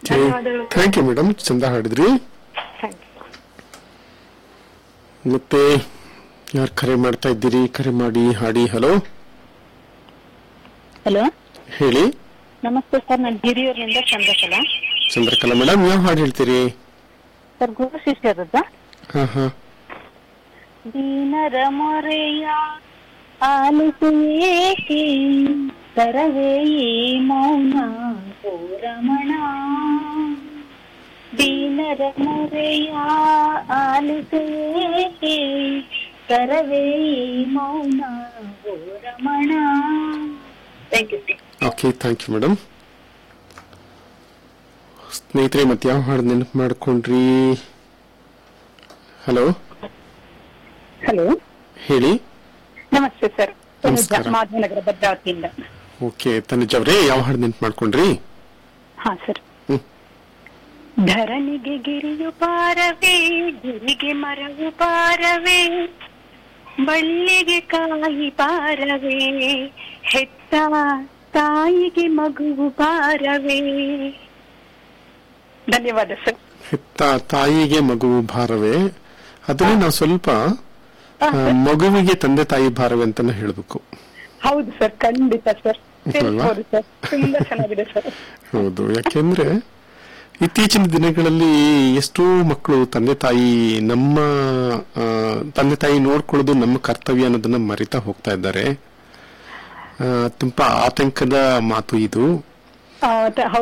ಧನ್ಯವಾದಗಳು thank you madam ಚಂದ ಹಾಡಿದ್ರಿ thank you ಮತ್ತೆ ಯಾರು ಕರೆ ಮಾಡ್ತಾ ಇದ್ದೀರಿ ಕರೆ ಮಾಡಿ ಹಾಡಿ ಹಲೋ ಹಲೋ ಹೇಳಿ ನಮಸ್ತೆ ಸರ್ ನಾನು ಹಿರಿಯೂರಿನಿಂದ ಚಂದ್ರಕಲಾ ಚಂದ್ರಕಲಾ ಮೇಡಮ್ ಯಾವ ಹಾಡು ಹೇಳ್ತೀರಿ ಸರ್ ಗುರು ಶಿಷ್ಯರದ ಹಾ ಹಾ ದೀನರ ಮೊರೆಯ ಆಲಿಸು ಏಕೆ ಕರವೇ ಈ ಮೌನ ಓ ರಮಣ ದೀನರ ಮೊರೆಯ ಆಲಿಸು ಏಕೆ ಕರವೇ ಈ ಮೌನ ಓ ರಮಣ thank you sir okay thank you madam ಸ್ನೇಹಿತರೆ ಮತ್ತೆ ಯಾವ ಹಾಡು ನೆನಪು ಮಾಡ್ಕೊಂಡ್ರಿ ಹಲೋ ಹಲೋ ಹೇಳಿ ನಮಸ್ತೆ ಸರ್ ನಮಸ್ಕಾರ. ಮಾಧವನಗರ ಭದ್ರಾವತಿಯಿಂದ ಓಕೆ ತನುಜ್ ಅವರೇ ಯಾವ ಹಾಡು ನೆನಪು ಮಾಡ್ಕೊಂಡ್ರಿ ಹಾ ಸರ್ ಹ್ಮ್. ಧರಣಿಗೆ ಗಿರಿಯು ಪಾರವೇ ಗಿರಿಗೆ ಮರವು ಪಾರವೇ ಬಳ್ಳಿಗೆ ಕಾಯಿ ಪಾರವೇ ಹೆತ್ತ ತಾಯಿಗೆ ಮಗುವು ಪಾರವೇ ಧನ್ಯವಾದ ಸರ್ ಹೆತ್ತ ತಾಯಿಗೆ ಮಗುವು ಭಾರವೇ ಅದನ್ನೇ ನಾವು ಸ್ವಲ್ಪ ಆ, ಮಗುವಿಗೆ ತಂದೆ ತಾಯಿ ಭಾರವೇ ಅಂತಾನೆ ಹೇಳ್ಬೇಕು ಹೌದು ಸರ್ ಖಂಡಿತ ಸರ್ ಅಲ್ವಾ? ಹೌದು ಸರ್ ತುಂಬಾ ಚೆನ್ನಾಗಿದೆ ಸರ್ ಹೌದು ಯಾಕೆಂದ್ರೆ ಇತ್ತೀಚಿನ ದಿನಗಳಲ್ಲಿ ಎಷ್ಟೋ ಮಕ್ಕಳು ತಂದೆ ತಾಯಿ ನಮ್ಮ ಆ, ತಂದೆ ತಾಯಿ ನೋಡ್ಕೊಳ್ಳೋದು ನಮ್ಮ ಕರ್ತವ್ಯ ಅನ್ನೋದನ್ನ ಮರಿತಾ ಹೋಗ್ತಾ ಇದ್ದಾರೆ ಆ, ತುಂಬಾ ಆತಂಕದ ಮಾತು ಇದು ಆ, ತ-